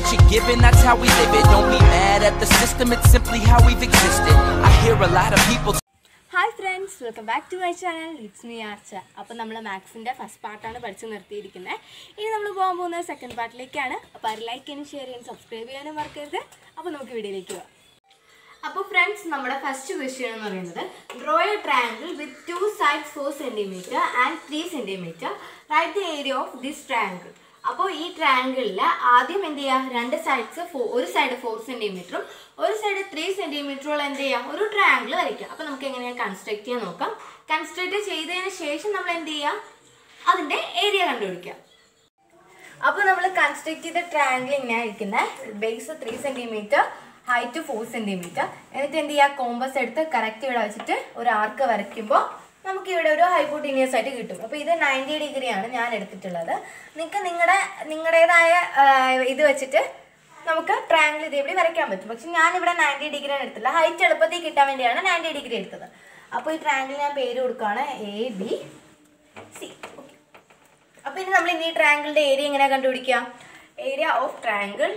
you're given, that's how we live it. Don't be mad at the system, it's simply how we've existed. I hear a lot of people hi friends welcome back to my channel it's me Archa അപ്പോൾ നമ്മൾ മാത്സിൻ്റെ first പാർട്ടാണ് പഠിച്ച് നിർത്തിയിരിക്കുന്നത് ഇനി നമ്മൾ പോകാൻ പോകുന്നത് second പാർട്ടിലേക്കാണ് അപ്പോൾ അത് ലൈക്ക് ചെയ്യാനും ഷെയർ ചെയ്യാനും സബ്സ്ക്രൈബ് ചെയ്യാനും മറക്കരുത് അപ്പോൾ നമുക്ക് വീഡിയോയിലേക്ക് പോകാം അപ്പോൾ ഫ്രണ്ട്സ് നമ്മുടെ ഫസ്റ്റ് ക്വസ്റ്റ്യൻ എന്ന് പറയുന്നത് draw a triangle with two sides four centimetre and three centimetre write the area of this triangle അപ്പോൾ ഈ ട്രയാങ്കിളിൽ ആദ്യം എന്ത് ചെയ്യുക രണ്ട് സൈഡ്സ് ഫോ ഒരു സൈഡ് ഫോർ സെൻറ്റിമീറ്ററും ഒരു സൈഡ് ത്രീ സെൻറ്റിമീറ്ററുള്ള എന്ത് ചെയ്യുക ഒരു ട്രയാങ്കിൾ വരയ്ക്കുക അപ്പോൾ നമുക്ക് എങ്ങനെയാണ് കൺസ്ട്രക്ട് ചെയ്യാൻ നോക്കാം കൺസ്ട്രക്ട് ചെയ്തതിന് ശേഷം നമ്മൾ എന്ത് ചെയ്യുക അതിൻ്റെ ഏരിയ കണ്ടുപിടിക്കുക അപ്പോൾ നമ്മൾ കൺസ്ട്രക്ട് ചെയ്ത ട്രയാങ്കിൾ ഇങ്ങനെ ഇരിക്കുന്നത് base three centimetre height four centimetre എന്നിട്ട് എന്ത് ചെയ്യുക കോമ്പസ് എടുത്ത് കറക്റ്റ് ഇവിടെ വെച്ചിട്ട് ഒരു ആർക്ക് വരയ്ക്കുമ്പോൾ നമുക്ക് ഇവിടെ ഒരു ഹൈപ്പോട്ടീനിയസ് ആയിട്ട് കിട്ടും അപ്പോൾ ഇത് നയൻറ്റി ഡിഗ്രിയാണ് ഞാൻ എടുത്തിട്ടുള്ളത് നിങ്ങൾക്ക് നിങ്ങളുടെ നിങ്ങളുടേതായ ഇത് വെച്ചിട്ട് നമുക്ക് ട്രയാങ്കിൾ ഇതേപടി വരയ്ക്കാൻ പറ്റും പക്ഷെ ഞാനിവിടെ നയൻറ്റി ഡിഗ്രിയാണ് എടുത്തില്ല ഹൈറ്റ് എളുപ്പത്തിൽ കിട്ടാൻ വേണ്ടിയാണ് നയൻറ്റി ഡിഗ്രി എടുത്തത് അപ്പോൾ ഈ ട്രയാങ്കിൾ ഞാൻ പേര് കൊടുക്കുകയാണ് എ ബി സി ഓക്കെ അപ്പോൾ ഇനി നമ്മൾ ഇനി ഈ ട്രയാങ്കിളിൻ്റെ ഏരിയ എങ്ങനെയാണ് കണ്ടുപിടിക്കുക area of triangle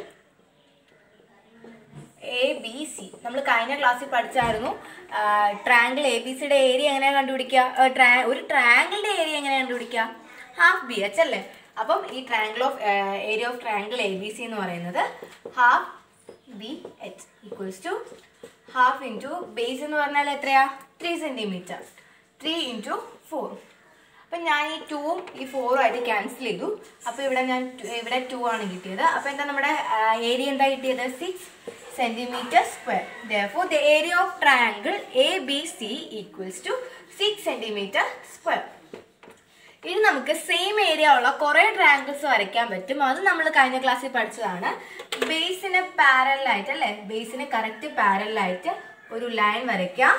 A B C നമ്മൾ കഴിഞ്ഞ ക്ലാസ്സിൽ പഠിച്ചായിരുന്നു ട്രയാങ്കിൾ എ ബി സിയുടെ ഏരിയ എങ്ങനെയാണ് കണ്ടുപിടിക്കുക ആ, ട്രാ- ഒരു ട്രയാങ്കിളിൻ്റെ ഏരിയ എങ്ങനെയാണ് കണ്ടുപിടിക്കുക ഹാഫ് ബി എച്ച് അല്ലേ അപ്പം ഈ triangle of area of triangle A B C എന്ന് പറയുന്നത് half B H equals to half into base എന്ന് പറഞ്ഞാൽ എത്രയാ three centimetre three into four അപ്പം ഞാൻ ഈ ടൂവും ഈ ഫോറും ആയിട്ട് ക്യാൻസൽ ചെയ്തു അപ്പോൾ ഇവിടെ ഞാൻ two- ഇവിടെ ടു ആണ് കിട്ടിയത് അപ്പോൾ എന്താ നമ്മുടെ ഏരിയ എന്താ കിട്ടിയത് six centimetre square though the area of triangle A B C equals to six centimetre square ഇനി നമുക്ക് സെയിം ഏരിയ ഉള്ള കുറേ ട്രയാങ്കിൾസ് വരയ്ക്കാൻ പറ്റും അത് നമ്മൾ കഴിഞ്ഞ ക്ലാസ്സിൽ പഠിച്ചതാണ് ബേസിന് പാരലായിട്ട് അല്ലേ ബേസിന് കറക്റ്റ് പാരലായിട്ട് ഒരു ലൈൻ വരയ്ക്കാം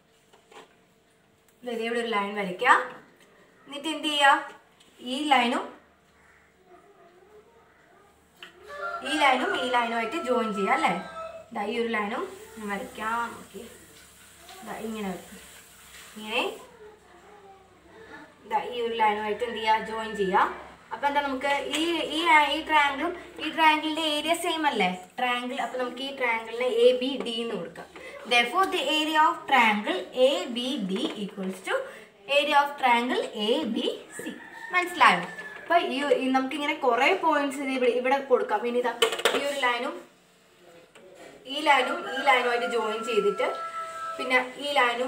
ദേ ഇവിടെ ഒരു ലൈൻ വരയ്ക്കാം എന്നിട്ട് എന്ത് ചെയ്യുക ഈ ലൈനും ഈ ലൈനും ഈ ലൈനുമായിട്ട് ജോയിൻ ചെയ്യാം അല്ലേ ദാ ഈ ഒരു ലൈനും ഞാൻ വരയ്ക്കാം ഓക്കെ ഇങ്ങനെ വരയ്ക്കാം ഇങ്ങനെ ദാ ഈ ഒരു ലൈനുമായിട്ട് എന്ത് ചെയ്യുക ജോയിൻ ചെയ്യാം അപ്പോൾ എന്താ നമുക്ക് ഈ ഈ ഈ ട്രയാങ്കിളും ഈ ട്രയാങ്കിളിൻ്റെ ഏരിയ സെയിം അല്ലേ ട്രയാങ്കിൾ അപ്പോൾ നമുക്ക് ഈ ട്രയാങ്കിളിന് എ ബി ഡി എന്ന് കൊടുക്കാം though the area of triangle A B D equals to area of triangle A B C മനസ്സിലായോ അപ്പോൾ ഈ ഈ നമുക്കിങ്ങനെ കുറേ പോയിന്റ്സ് ഇവിടെ ഇവിടെ കൊടുക്കാം ഇനി ഇതാ ഈ ഒരു ലൈനും ഈ ലൈനും ഈ ലൈനുമായിട്ട് ജോയിൻ ചെയ്തിട്ട് പിന്നെ ഈ ലൈനും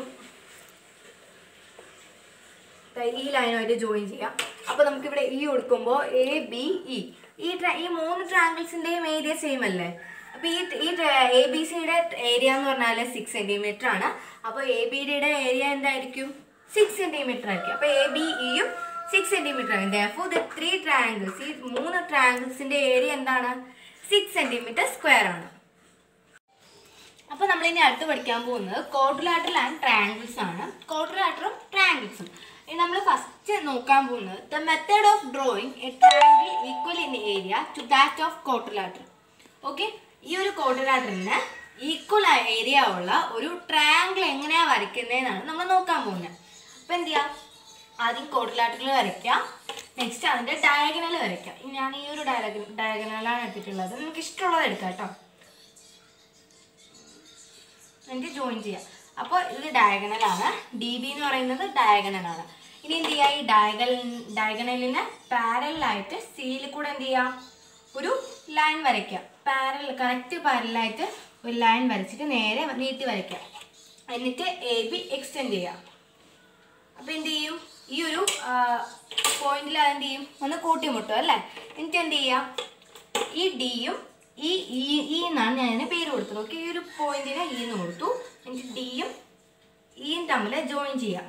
ദാ ഈ ലൈനുമായിട്ട് ജോയിൻ ചെയ്യാം അപ്പോൾ നമുക്കിവിടെ ഇ കൊടുക്കുമ്പോൾ എ ബി ഇ ഈ ട്ര- ഈ മൂന്ന് ട്രാങ്കിൾസിൻ്റെയും ഏരിയ സെയിം അല്ലേ അപ്പോൾ ഈ ഈ എ ബി സിയുടെ ഏരിയ എന്ന് പറഞ്ഞാൽ സിക്സ് സെൻറ്റിമീറ്റർ ആണ് അപ്പോൾ എ ബി ഡിയുടെ ഏരിയ എന്തായിരിക്കും സിക്സ് സെൻറ്റിമീറ്റർ ആയിരിക്കും അപ്പോൾ എ ബി ഇയും സിക്സ് സെൻറ്റിമീറ്റർ ആയിരിക്കും ദോ ദ ത്രീ ട്രയാങ്കിൾസ് ഈ മൂന്ന് ട്രയാങ്കിൾസിൻ്റെ ഏരിയ എന്താണ് സിക്സ് സെൻറ്റിമീറ്റർ സ്ക്വയർ ആണ് അപ്പോൾ നമ്മൾ ഇനി അടുത്ത് പഠിക്കാൻ പോകുന്നത് കോഡ്രിലാറ്ററൽ ആൻഡ് ട്രയാങ്കിൾസ് ആണ് കോഡ്രിലാറ്ററും ട്രയാങ്കിൾസും ഇനി നമ്മൾ ഫസ്റ്റ് നോക്കാൻ പോകുന്നത് the method of drawing a triangle equal in area to that of quadrilateral okay ഈ ഒരു കോഡ്രിലാറ്ററിന് ഈക്വൽ ഏരിയ ഉള്ള ഒരു ട്രയാങ്കിൾ എങ്ങനെയാണ് വരയ്ക്കുന്നതെന്നാണ് നമ്മൾ നോക്കാൻ പോകുന്നത് അപ്പോൾ എന്ത് ചെയ്യാം ആദ്യം കോഡ്രിലാറ്ററിൽ വരയ്ക്കാം നെക്സ്റ്റ് അതിൻ്റെ ഡയഗണൽ വരയ്ക്കാം ഇനി ഞാൻ ഈ ഒരു ഡയഗ ഡയഗണലാണ് എടുത്തിട്ടുള്ളത് നിങ്ങൾക്ക് ഇഷ്ടമുള്ളത് എടുക്കാം കേട്ടോ എന്നിട്ട് ജോയിൻ ചെയ്യാം അപ്പോൾ ഇത് ഡയഗണലാണ് ഡി ബി എന്ന് പറയുന്നത് ഡയഗണലാണ് ഇനി എന്ത് ചെയ്യുക ഈ ഡയഗൽ ഡയഗണലിന് പാരലായിട്ട് സിയിൽ കൂടെ എന്ത് ചെയ്യാം ഒരു ലൈൻ വരയ്ക്കാം പാരൽ കറക്റ്റ് പാരലായിട്ട് ഒരു ലൈൻ വരച്ചിട്ട് നേരെ നീട്ടി വരയ്ക്കാം എന്നിട്ട് എ ബി എക്സ്റ്റെൻഡ് ചെയ്യാം അപ്പോൾ എന്ത് ചെയ്യും ഈ ഒരു പോയിന്റിൽ അതെന്ത് ചെയ്യും ഒന്ന് കൂട്ടിമുട്ടും അല്ലേ എന്നിട്ട് എന്ത് ചെയ്യാം ഈ ഡിയും ഈ ഇ ഇ എന്നാണ് ഞാൻ അതിന് പേര് കൊടുത്തത് ഓക്കെ ഈ ഒരു പോയിന്റിന് ഇ എന്ന് കൊടുത്തു എന്നിട്ട് ഡിയും ഇയും തമ്മിൽ ജോയിൻ ചെയ്യാം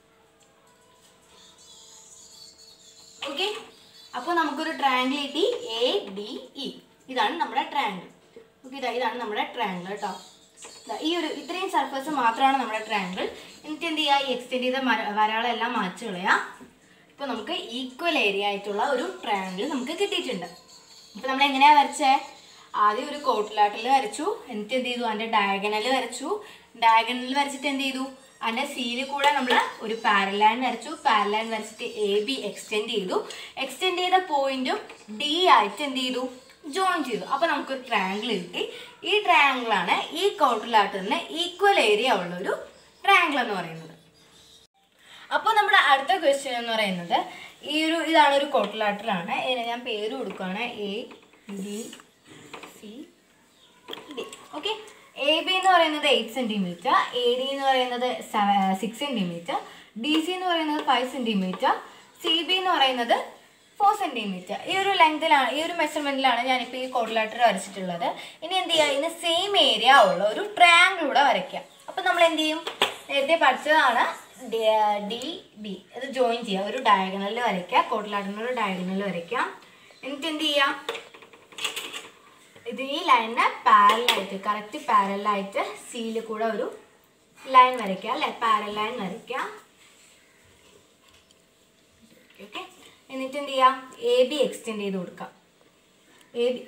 ഓക്കെ അപ്പോൾ നമുക്കൊരു ട്രയാങ്കിൾ കിട്ടി എ ഡി ഇ ഇതാണ് നമ്മുടെ ട്രയാങ്കിൾ ഓക്കെ ഇതാ ഇതാണ് നമ്മുടെ ട്രയാങ്കിൾ കേട്ടോ ദാ ഈ ഒരു ഇത്രയും സർഫസ് മാത്രമാണ് നമ്മുടെ ട്രയാങ്കിൾ എന്നിട്ട് എന്ത് ചെയ്യുക ഈ എക്സ്റ്റെൻഡ് ചെയ്ത മര വരകളെല്ലാം മാറ്റി കളയാം ഇപ്പോൾ നമുക്ക് ഈക്വൽ ഏരിയ ആയിട്ടുള്ള ഒരു ട്രയാങ്കിൾ നമുക്ക് കിട്ടിയിട്ടുണ്ട് അപ്പോൾ നമ്മൾ എങ്ങനെയാണ് വരച്ചേ ആദ്യം ഒരു കോട്ടിലാട്ടിൽ വരച്ചു എന്നിട്ട് എന്ത് ചെയ്തു അതിൻ്റെ ഡയഗണൽ വരച്ചു ഡയഗണൽ വരച്ചിട്ട് എന്ത് ചെയ്തു അതിൻ്റെ സീല് കൂടെ നമ്മൾ ഒരു പാരലൈൻ വരച്ചു പാരലൈൻ വരച്ചിട്ട് എ ബി എക്സ്റ്റെൻഡ് ചെയ്തു എക്സ്റ്റെൻഡ് ചെയ്ത പോയിന്റും ഡി ആയിട്ട് എന്ത് ചെയ്തു ജോയിൻ ചെയ്തു അപ്പോൾ നമുക്കൊരു ട്രയാങ്കിൾ കിട്ടി ഈ ട്രയാങ്കിളാണ് ഈ കോട്ടിലാട്ടറിന് ഈക്വൽ ഏരിയ ഉള്ളൊരു ട്രയാങ്കിൾ എന്ന് പറയുന്നത് അപ്പോൾ നമ്മുടെ അടുത്ത ക്വസ്റ്റ്യൻ എന്ന് പറയുന്നത് ഈ ഒരു ഇതാണ് ഒരു കോട്ടിലാട്ടറാണ് ഇതിന് ഞാൻ പേര് കൊടുക്കുകയാണ് A B C D okay A B എന്ന് പറയുന്നത് എയ്റ്റ് സെൻറ്റിമീറ്റർ എ ഡി എന്ന് പറയുന്നത് സിക്സ് സെൻറ്റിമീറ്റർ ഡി സി എന്ന് പറയുന്നത് ഫൈവ് സെൻറ്റിമീറ്റർ സി ബി എന്ന് പറയുന്നത് ഫോർ സെൻറ്റിമീറ്റർ ഈ ഒരു ലെങ്തിലാണ് ഈ ഒരു മെഷർമെൻറ്റിലാണ് ഞാനിപ്പോൾ ഈ കോഡിലാറ്റർ വരച്ചിട്ടുള്ളത് ഇനി എന്ത് ചെയ്യുക ഇതിന് സെയിം ഏരിയ ഉള്ള ഒരു ട്രയാങ്കിൾ കൂടെ വരയ്ക്കുക അപ്പം നമ്മൾ എന്ത് ചെയ്യും നേരത്തെ പഠിച്ചതാണ് ഡി ബി ഇത് ജോയിൻ ചെയ്യുക ഒരു ഡയഗണലിൽ വരയ്ക്കുക കോട്ടിലാട്ടിന് ഒരു ഡയഗണലിൽ വരയ്ക്കുക എന്നിട്ട് എന്ത് ചെയ്യുക ഇത് ഈ ലൈനിന് പാരലായിട്ട് കറക്റ്റ് പാരലായിട്ട് സീല് കൂടെ ഒരു ലൈൻ വരയ്ക്കുക അല്ലെ പാരൽ ലൈൻ വരയ്ക്കുക ഓക്കെ എന്നിട്ട് എന്ത് ചെയ്യാം എ ബി എക്സ്റ്റെൻഡ് ചെയ്ത് കൊടുക്കാം A B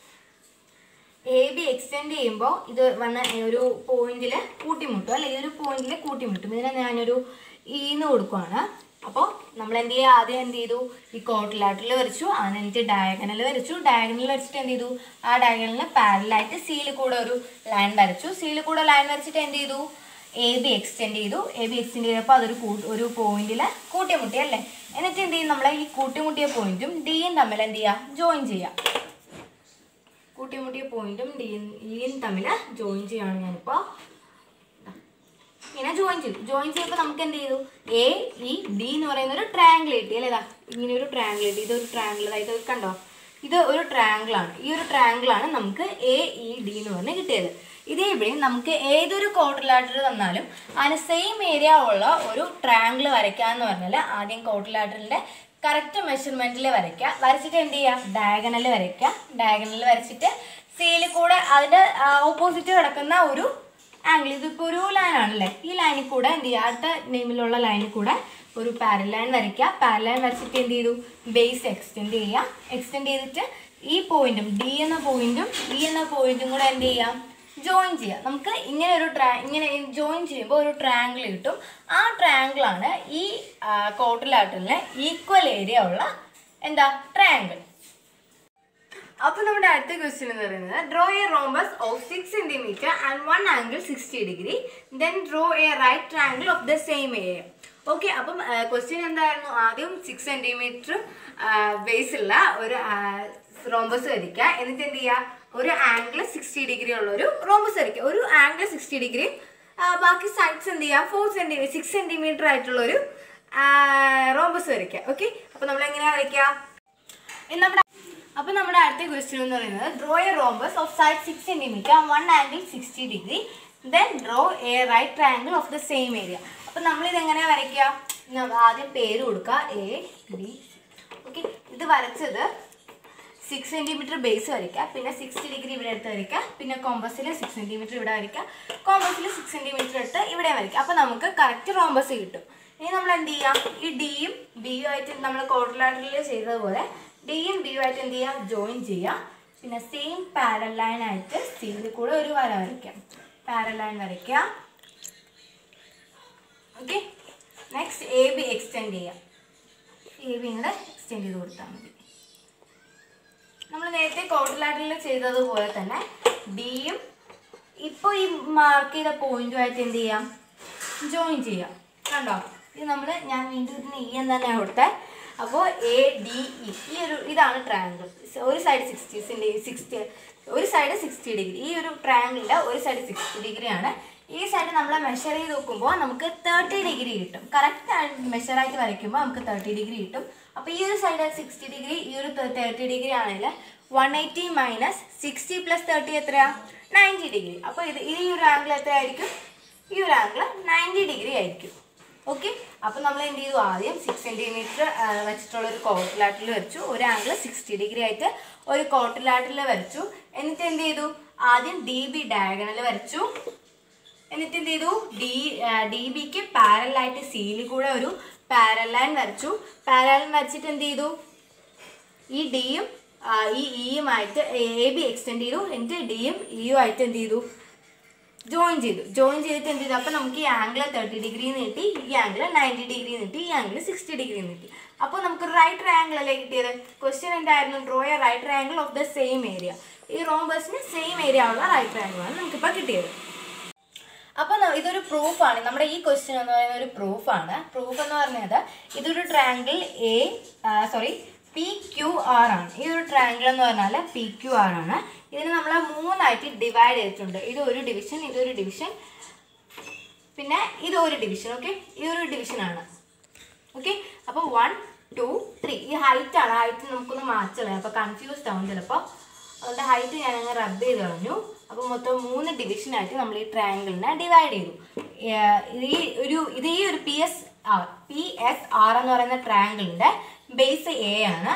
A B extend ചെയ്യുമ്പോൾ ഇത് വന്ന ഒരു പോയിന്റിൽ കൂട്ടിമുട്ടും അല്ലെ ഈ ഒരു പോയിന്റിൽ കൂട്ടിമുട്ടും ഇതിനെ ഞാനൊരു ഈന്ന് കൊടുക്കുവാണ് അപ്പോൾ നമ്മൾ എന്ത് ചെയ്യുക ആദ്യം എന്ത് ചെയ്തു ഈ കോട്ടിലാട്ടിൽ വരച്ചു അതിന് എന്നിട്ട് ഡയഗണൽ വരച്ചു ഡയഗണൽ വരച്ചിട്ട് എന്ത് ചെയ്തു ആ ഡയഗണലിന് പാരലായിട്ട് സീല് കൂടെ ഒരു ലൈൻ വരച്ചു സീല് കൂടെ ലൈൻ വരച്ചിട്ട് എന്ത് ചെയ്തു എ ബി എക്സ്റ്റെൻഡ് ചെയ്തു എ ബി എക്സ്റ്റെൻഡ് ചെയ്തപ്പോൾ അതൊരു കൂ- ഒരു പോയിന്റിൽ കൂട്ടിമുട്ടി അല്ലേ എന്നിട്ട് എന്ത് ചെയ്യും നമ്മളെ ഈ കൂട്ടിമുട്ടിയ പോയിന്റും ഡിയും തമ്മിൽ എന്ത് ചെയ്യുക ജോയിൻ ചെയ്യാം കൂട്ടിമുട്ടിയ പോയിന്റും ഡിയും ഇയും തമ്മിൽ ജോയിൻ ചെയ്യാണ് ഞാനിപ്പോൾ ഇങ്ങനെ ജോയിൻ ചെയ്തു ജോയിൻ ചെയ്തപ്പോൾ നമുക്ക് എന്ത് ചെയ്തു എ ഇ ഡി എന്ന് പറയുന്ന ഒരു ട്രയാങ്കിൾ കിട്ടി അല്ലേ ഇതാ ഇങ്ങനെ ഒരു ട്രയാങ്കിൾ കിട്ടി ഇതൊരു ട്രയാങ്കിൾ ഇത് കണ്ടോ ഇത് ഒരു triangle ആണ് ഈ ഒരു triangle ആണ് നമുക്ക് എ ഇ ഡി എന്ന് പറഞ്ഞ് കിട്ടിയത് ഇതേ ഇവിടെ നമുക്ക് ഏതൊരു കോട്ടിലാറ്റർ തന്നാലും അതിന് സെയിം ഏരിയ ഉള്ള ഒരു ട്രയാങ്കിൾ വരയ്ക്കാന്ന് പറഞ്ഞാൽ ആദ്യം കോട്ടിലാറ്ററിൻ്റെ കറക്റ്റ് മെഷർമെൻറ്റിൽ വരയ്ക്കുക വരച്ചിട്ട് എന്ത് ചെയ്യുക ഡയഗണൽ വരയ്ക്കുക ഡയഗണൽ വരച്ചിട്ട് സീലിൽ കൂടെ അതിൻ്റെ ഓപ്പോസിറ്റ് കിടക്കുന്ന ഒരു ആംഗിൾ ഇതിപ്പോൾ ഒരു ലൈനാണല്ലേ ഈ ലൈനിൽ കൂടെ എന്ത് ചെയ്യുക അടുത്ത നെയിമിലുള്ള ലൈനിൽ കൂടെ ഒരു പാരലൈൻ വരയ്ക്കുക പാരലൈൻ വരച്ചിട്ട് എന്ത് ചെയ്തു ബേസ് എക്സ്റ്റെൻഡ് ചെയ്യുക എക്സ്റ്റെൻഡ് ചെയ്തിട്ട് ഈ പോയിന്റും ഡി എന്ന പോയിന്റും ഇ എന്ന പോയിന്റും കൂടെ എന്ത് ചെയ്യാം ജോയിൻ ചെയ്യാം നമുക്ക് ഇങ്ങനെ ഒരു ട്രാ ഇങ്ങനെ ജോയിൻ ചെയ്യുമ്പോൾ ഒരു ട്രയാങ്കിൾ കിട്ടും ആ triangle ആണ് ഈ കോട്ടിലാട്ടിലിന് ഈക്വൽ ഏരിയ ഉള്ള എന്താ ട്രയാങ്കിൾ അപ്പോൾ നമ്മുടെ അടുത്ത ക്വസ്റ്റ്യൻ എന്ന് പറയുന്നത് draw a rhombus of six centimetre and one angle sixty degree then draw a right triangle of the same area okay അപ്പം ക്വസ്റ്റ്യൻ എന്തായിരുന്നു ആദ്യം സിക്സ് സെന്റിമീറ്റർ ബേസ് ഉള്ള ഒരു റോംബസ് വരയ്ക്കുക എന്നിട്ട് എന്ത് ചെയ്യുക ഒരു ആംഗിൾ സിക്സ്റ്റി ഡിഗ്രി ഉള്ള ഒരു റോംബസ് വരയ്ക്കുക ഒരു ആംഗിൾ സിക്സ്റ്റി ഡിഗ്രി ബാക്കി സൈഡ്സ് എന്ത് ചെയ്യുക ഫോർ സെന്റിമീറ്റർ സിക്സ് സെന്റിമീറ്റർ ആയിട്ടുള്ള ഒരു റോംബസ് വരയ്ക്കുക ഓക്കെ അപ്പോൾ നമ്മൾ എങ്ങനെയാണ് വരയ്ക്കുക ഇനി നമ്മുടെ അപ്പോൾ നമ്മുടെ അടുത്ത ക്വസ്റ്റ്യൻ എന്ന് പറയുന്നത് draw a rhombus of side six centimetre one angle sixty degree then draw a right triangle of the same area അപ്പോൾ നമ്മളിത് എങ്ങനെയാണ് വരയ്ക്കുക ന- ആദ്യം പേര് കൊടുക്കുക എ ബി ഓക്കെ ഇത് വരച്ചത് സിക്സ് സെൻറ്റിമീറ്റർ ബേസ് വരയ്ക്കുക പിന്നെ സിക്സ്റ്റി ഡിഗ്രി ഇവിടെ എടുത്ത് വരയ്ക്കുക പിന്നെ കോമ്പസിൽ സിക്സ് സെൻറ്റിമീറ്റർ ഇവിടെ വരയ്ക്കുക കോമ്പസിൽ സിക്സ് സെൻറ്റിമീറ്റർ എടുത്ത് ഇവിടെ വരയ്ക്കുക അപ്പോൾ നമുക്ക് കറക്റ്റ് റോംബസ് കിട്ടും ഇനി നമ്മൾ എന്ത് ചെയ്യാം ഈ ഡിയും ബിയും ആയിട്ട് നമ്മൾ കോർഡിലാറ്ററിൽ ചെയ്തതുപോലെ ഡിയും ബിയും ആയിട്ട് എന്ത് ചെയ്യുക ജോയിൻ ചെയ്യുക പിന്നെ സെയിം പാരൽ ലൈൻ ആയിട്ട് സിയിൽ കൂടെ ഒരു വര വരയ്ക്കാം പാരൽ ലൈൻ വരയ്ക്കുക okay next A B extend ചെയ്യാം എ ബി ഇങ്ങനെ എക്സ്റ്റെൻഡ് ചെയ്ത് കൊടുത്താൽ മതി നമ്മൾ നേരത്തെ കോട്ടിലാറ്റിൽ ചെയ്തതുപോലെ തന്നെ ഡിയും ഇപ്പോൾ ഈ മാർക്ക് ചെയ്ത പോയിന്റുമായിട്ട് എന്ത് ചെയ്യാം ജോയിൻ ചെയ്യാം കണ്ടോ ഇത് നമ്മൾ ഞാൻ വീണ്ടും ഇതിന് ഇ എന്ന് തന്നെ കൊടുത്തേ അപ്പോൾ എ ഡി ഇ ഈ ഒരു ഇതാണ് ട്രയാങ്കിൾ ഒരു സൈഡ് സിക്സ്റ്റി സിക്സ്റ്റി ഒരു സൈഡ് സിക്സ്റ്റി ഡിഗ്രി ഈ ഒരു ട്രയാങ്കിളിൻ്റെ ഒരു സൈഡ് സിക്സ്റ്റി ഡിഗ്രി ആണ് ഈ സൈഡ് നമ്മൾ മെഷർ ചെയ്ത് നോക്കുമ്പോൾ നമുക്ക് തേർട്ടി ഡിഗ്രി കിട്ടും കറക്റ്റ് മെഷറായിട്ട് വരയ്ക്കുമ്പോൾ നമുക്ക് തേർട്ടി ഡിഗ്രി കിട്ടും അപ്പോൾ ഈ ഒരു സൈഡ് സിക്സ്റ്റി ഡിഗ്രി ഈ ഒരു തേർട്ടി ഡിഗ്രി ആണെങ്കിൽ one eighty minus sixty plus thirty എത്രയാ നയൻറ്റി ഡിഗ്രി അപ്പോൾ ഇത് ഈ ഒരു ആംഗിൾ എത്രയായിരിക്കും ഈ ഒരു ആംഗിൾ നയൻറ്റി ഡിഗ്രി ആയിരിക്കും ഓക്കെ അപ്പോൾ നമ്മൾ എന്ത് ചെയ്തു ആദ്യം സിക്സ് സെൻറ്റിമീറ്റർ വെച്ചിട്ടുള്ള ഒരു കോട്ടിലാട്ടിൽ വരച്ചു ഒരു ആംഗിൾ സിക്സ്റ്റി ഡിഗ്രി ആയിട്ട് ഒരു കോട്ടിലാട്ടിൽ വരച്ചു എന്നിട്ട് എന്ത് ചെയ്തു ആദ്യം ഡി ബി ഡയഗണൽ വരച്ചു എന്നിട്ട് എന്ത് ചെയ്തു ഡി ഡി ബിക്ക് പാരലായിട്ട് സിയിൽ കൂടെ ഒരു പാരൽ ലൈൻ വരച്ചു പാരൽ ലൈൻ വരച്ചിട്ട് എന്ത് ചെയ്തു ഈ ഡിയും ഈ ഇയുമായിട്ട് എ ബി എക്സ്റ്റെൻഡ് ചെയ്തു എന്നിട്ട് ഡിയും ഇയും ആയിട്ട് എന്ത് ചെയ്തു ജോയിൻ ചെയ്തു ജോയിൻ ചെയ്തിട്ട് എന്ത് ചെയ്തു അപ്പോൾ നമുക്ക് ഈ ആംഗിൾ തേർട്ടി ഡിഗ്രി കിട്ടി ഈ ആംഗിൾ നയൻറ്റി ഡിഗ്രി കിട്ടി ഈ ആംഗിൾ സിക്സ്റ്റി ഡിഗ്രി കിട്ടി അപ്പോൾ നമുക്ക് റൈറ്റ് ട്രയാങ്കിൾ അല്ലേ കിട്ടിയത് ക്വസ്റ്റ്യൻ എന്തായിരുന്നു draw a right triangle of the same area ഈ റോംബസിന് സെയിം ഏരിയ ഉള്ള റൈറ്റ് ട്രയാങ്കിളാണ് നമുക്കിപ്പോൾ കിട്ടിയത് അപ്പോൾ ന- ഇതൊരു പ്രൂഫാണ് നമ്മുടെ ഈ ക്വസ്റ്റ്യൻ എന്ന് പറയുന്ന ഒരു പ്രൂഫാണ് പ്രൂഫ് എന്ന് പറഞ്ഞത് ഇതൊരു triangle A sorry P Q R ആണ് ഈ ഒരു ട്രയാങ്കിൾ എന്ന് പറഞ്ഞാൽ പി ക്യു ആർ ആണ് ഇതിന് നമ്മൾ മൂന്നായിട്ട് ഡിവൈഡ് ചെയ്തിട്ടുണ്ട് ഇത് ഒരു ഡിവിഷൻ ഇതൊരു ഡിവിഷൻ പിന്നെ ഇത് ഒരു ഡിവിഷൻ ഓക്കെ ഇതൊരു ഡിവിഷനാണ് ഓക്കെ അപ്പോൾ വൺ ടു ത്രീ ഈ ഹൈറ്റ് ആണ് ഹൈറ്റ് നമുക്കൊന്ന് മാറ്റല്ലേ അപ്പോൾ കൺഫ്യൂസ്ഡ് ആവും ചിലപ്പോൾ അതുകൊണ്ട് ഹൈറ്റ് ഞാൻ അങ്ങ് റബ്ബ് ചെയ്ത് കളഞ്ഞു അപ്പോൾ മൊത്തം മൂന്ന് ഡിവിഷനായിട്ട് നമ്മൾ ഈ ട്രയാങ്കിളിനെ ഡിവൈഡ് ചെയ്തു ഏർ ഇത് ഈ ഒരു ഇത് ഈ ഒരു P S R P S R എന്ന് പറയുന്ന ട്രയാങ്കിളിൻ്റെ ബേസ് എ ആണ്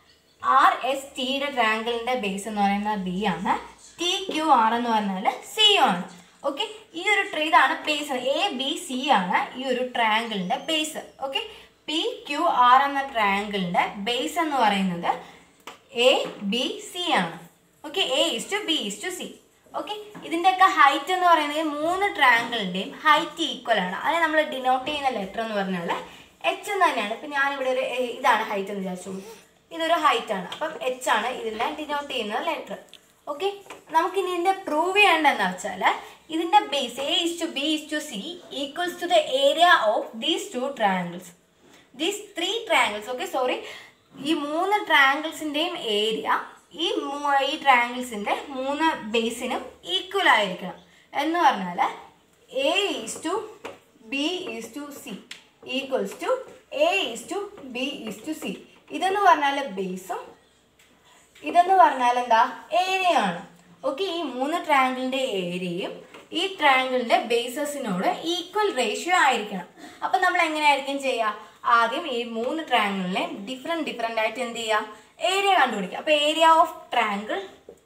ആർ എസ് ടിയുടെ ട്രയാങ്കിളിൻ്റെ ബേസ് എന്ന് പറയുന്നത് ബി ആണ് ടി ക്യു ആർ എന്ന് പറഞ്ഞാൽ സി ആണ് ഓക്കെ ഈ ഒരു ട്രീ ഇതാണ് ബേസ് എ ബി സി ആണ് ഈ ഒരു ട്രയാങ്കിളിൻ്റെ base okay P Q R എന്ന ട്രയാങ്കിളിൻ്റെ ബേസ് എന്ന് പറയുന്നത് എ ബി സി ആണ് okay A is to B is to C okay ഇതിൻ്റെയൊക്കെ ഹൈറ്റ് എന്ന് പറയുന്നത് മൂന്ന് ട്രയാങ്കിളിൻ്റെയും ഹൈറ്റ് ഈക്വൽ ആണ് അതിനെ നമ്മൾ ഡിനോട്ട് ചെയ്യുന്ന ലെറ്റർ എന്ന് പറഞ്ഞാൽ എച്ച് എന്ന് തന്നെയാണ് ഇപ്പം ഞാനിവിടെ ഒരു എ- ഇതാണ് ഹൈറ്റ് എന്ന് വിചാരിച്ചോളൂ ഇതൊരു ഹൈറ്റ് ആണ് അപ്പം എച്ച് ആണ് ഇതിനെ ഡിനോട്ട് ചെയ്യുന്ന ലെറ്റർ ഓക്കെ നമുക്ക് ഇനി ഇതിൻ്റെ പ്രൂവ് ചെയ്യേണ്ടതെന്ന് വെച്ചാൽ ഇതിൻ്റെ base A is to B is to C equals to the area of these two triangles these three triangles okay sorry ഈ മൂന്ന് ട്രയാങ്കിൾസിൻ്റെയും ഏരിയ ഈ മൂ- ഈ ട്രയാങ്കിൾസിൻ്റെ മൂന്ന് ബേസിനും ഈക്വൽ ആയിരിക്കണം എന്ന് പറഞ്ഞാൽ A is to B is to C equals to A is to B is to C ഇതെന്ന് പറഞ്ഞാൽ ബേസും ഇതെന്ന് പറഞ്ഞാൽ എന്താ ഏരിയ ആണ് ഓക്കെ ഈ മൂന്ന് ട്രയാങ്കിളിൻ്റെ ഏരിയയും ഈ ട്രയാങ്കിളിൻ്റെ ബേസസിനോട് ഈക്വൽ റേഷ്യോ ആയിരിക്കണം അപ്പം നമ്മൾ എങ്ങനെയായിരിക്കും ചെയ്യുക ആദ്യം ഈ മൂന്ന് ട്രയാങ്കിളിനെ ഡിഫറെൻറ്റ് ഡിഫറെൻ്റ് ആയിട്ട് എന്ത് ചെയ്യുക ഏരിയ കണ്ടുപിടിക്കുക അപ്പോൾ area of triangle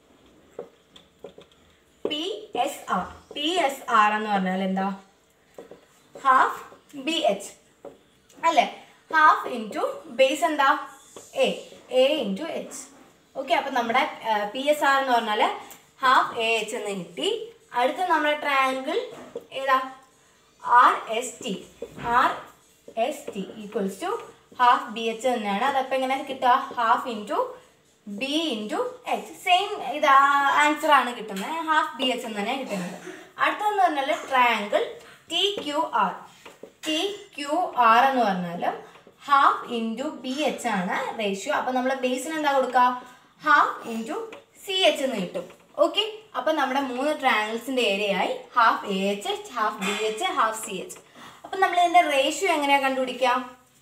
P S R P S R എന്ന് പറഞ്ഞാൽ എന്താ ഹാഫ് ബി എച്ച് അല്ലേ ഹാഫ് ഇൻറ്റു ബേസ് എന്താ A A into H okay അപ്പം നമ്മുടെ പി എസ് ആർ എന്ന് പറഞ്ഞാൽ ഹാഫ് എ എച്ച് എന്ന് കിട്ടി അടുത്ത നമ്മുടെ ട്രയാങ്കിൾ ഏതാ R S T R S T equals to half B H തന്നെയാണ് അതപ്പോൾ എങ്ങനെ കിട്ടുക half into B into H same ഇത് ആൻസർ ആണ് കിട്ടുന്നത് ഹാഫ് ബി എച്ച് എന്ന് തന്നെ കിട്ടുന്നത് അടുത്തതെന്ന് പറഞ്ഞാൽ triangle T Q R T Q R എന്ന് പറഞ്ഞാൽ ഹാഫ് ഇൻറ്റു ബി എച്ച് ആണ് റേഷ്യോ അപ്പം നമ്മൾ ബേസിന് എന്താ കൊടുക്കുക ഹാഫ് ഇൻറ്റു സി എച്ച് എന്ന് കിട്ടും ഓക്കെ അപ്പം നമ്മുടെ മൂന്ന് ട്രയാങ്കിൾസിൻ്റെ ഏരിയ ആയി half A H half B H half C H അപ്പം നമ്മൾ ഇതിൻ്റെ റേഷ്യോ എങ്ങനെയാണ് കണ്ടുപിടിക്കാം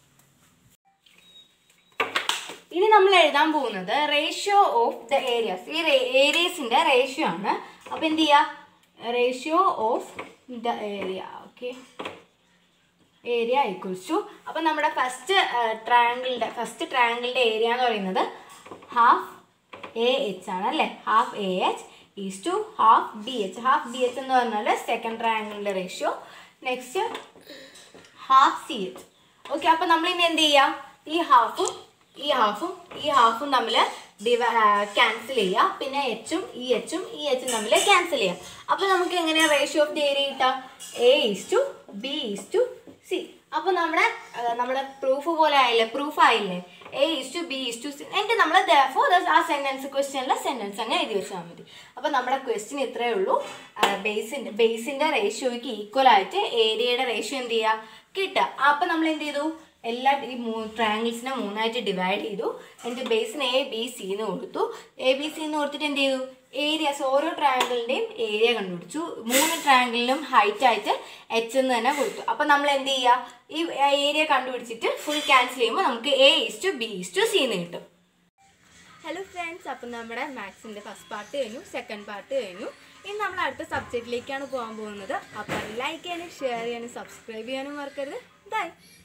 ഇനി നമ്മൾ എഴുതാൻ പോകുന്നത് റേഷ്യോ ഓഫ് ദ ഏരിയാസ് ഈ ഏരിയസിൻ്റെ റേഷ്യോ ആണ് അപ്പോൾ എന്ത് ചെയ്യുക ratio of the area okay area equals to അപ്പം നമ്മുടെ ഫസ്റ്റ് ട്രയാങ്കിളിൻ്റെ ഫസ്റ്റ് ട്രയാങ്കിളിൻ്റെ ഏരിയ എന്ന് പറയുന്നത് ഹാഫ് എ എച്ച് ആണ് അല്ലേ half A H is to half B H half B H എന്ന് പറഞ്ഞാൽ സെക്കൻഡ് ട്രയാങ്കിളിൻ്റെ ratio next half C H okay അപ്പോൾ നമ്മൾ ഇനി എന്ത് ചെയ്യാം ഈ ഹാഫും ഈ ഹാഫും ഈ ഹാഫും തമ്മിൽ ഡിവ ക്യാൻസൽ ചെയ്യുക പിന്നെ എച്ചും ഈ എച്ചും ഈ എച്ചും തമ്മിൽ ക്യാൻസൽ ചെയ്യുക അപ്പോൾ നമുക്ക് എങ്ങനെയാണ് റേഷ്യോ ഓഫ് ദി ഏരിയ കിട്ടുക A is to B is to C അപ്പോൾ നമ്മുടെ ആ, നമ്മുടെ പ്രൂഫ് പോലെ ആയില്ലേ പ്രൂഫ് ആയില്ലേ A is to B is to C എന്നിട്ട് നമ്മൾ ഫോർ ആ സെൻറ്റൻസ് ക്വസ്റ്റ്യനിലെ സെൻറ്റൻസ് അങ്ങ് എഴുതി വെച്ചാൽ മതി അപ്പോൾ നമ്മുടെ ക്വസ്റ്റ്യൻ ഇത്രയേ ഉള്ളൂ ബേസിൻ്റെ ബേസിൻ്റെ റേഷ്യോയ്ക്ക് ഈക്വൽ ആയിട്ട് ഏരിയയുടെ റേഷ്യോ എന്ത് ചെയ്യുക കിട്ടുക അപ്പം നമ്മൾ എന്ത് ചെയ്തു എല്ലാ ഈ മൂ ട്രയാങ്കിൾസിനെ മൂന്നായിട്ട് ഡിവൈഡ് ചെയ്തു എന്നിട്ട് ബേസിന് എ ബി സി എന്ന് കൊടുത്തു എ ബി സി എന്ന് കൊടുത്തിട്ട് എന്ത് ചെയ്തു ഏരിയാസ് ഓരോ ട്രയാങ്കിളിൻ്റെയും ഏരിയ കണ്ടുപിടിച്ചു മൂന്ന് ട്രയാങ്കിളിനും ഹൈറ്റ് ആയിട്ട് എച്ച് എന്ന് തന്നെ കൊടുത്തു അപ്പം നമ്മൾ എന്ത് ചെയ്യുക ഈ ഏരിയ കണ്ടുപിടിച്ചിട്ട് ഫുൾ ക്യാൻസൽ ചെയ്യുമ്പോൾ നമുക്ക് A is to B is to C എന്ന് കിട്ടും ഹലോ ഫ്രണ്ട്സ് അപ്പം നമ്മുടെ മാത്സിൻ്റെ ഫസ്റ്റ് പാർട്ട് കഴിഞ്ഞു സെക്കൻഡ് പാർട്ട് കഴിഞ്ഞു ഇനി നമ്മൾ അടുത്ത സബ്ജക്റ്റിലേക്കാണ് പോകാൻ പോകുന്നത് അപ്പം ലൈക്ക് ചെയ്യാനും ഷെയർ ചെയ്യാനും സബ്സ്ക്രൈബ് ചെയ്യാനും മറക്കരുത് ബൈ